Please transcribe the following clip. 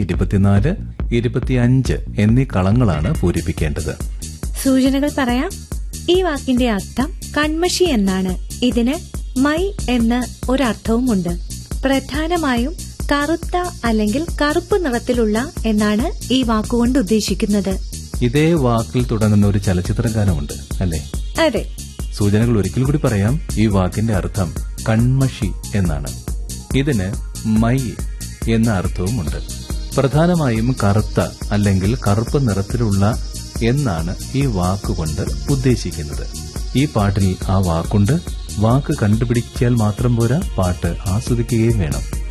ഇരുപത്തിനാല് ഇരുപത്തിയഞ്ച് എന്നീ കളങ്ങളാണ് പൂരിപ്പിക്കേണ്ടത് സൂചനകൾ പറയാം ഈ വാക്കിന്റെ അർത്ഥം കൺമഷി എന്നാണ് ഇതിന് മൈ എന്ന ഒരർത്ഥവുമുണ്ട് പ്രധാനമായും കറുത്ത അല്ലെങ്കിൽ കറുപ്പ് നിറത്തിലുള്ള എന്നാണ് ഈ വാക്കുകൊണ്ട് ഉദ്ദേശിക്കുന്നത് ഇതേ വാക്കിൽ തുടങ്ങുന്ന ഒരു ചലച്ചിത്ര ഗാനമുണ്ട് അല്ലേ അതെ സൂചനകൾ ഒരിക്കൽ കൂടി പറയാം ഈ വാക്കിന്റെ അർത്ഥം കൺമഷി എന്നാണ് ഇതിന് മൈ എന്ന അർത്ഥവുമുണ്ട് പ്രധാനമായും കറുത്ത അല്ലെങ്കിൽ കറുപ്പ് നിറത്തിലുള്ള എന്നാണ് ഈ വാക്കുകൊണ്ട് ഉദ്ദേശിക്കുന്നത് ഈ പാട്ടിൽ ആ വാക്കുണ്ട് വാക്ക് കണ്ടുപിടിച്ചാൽ മാത്രം പോരാ പാട്ട് ആസ്വദിക്കുകയും വേണം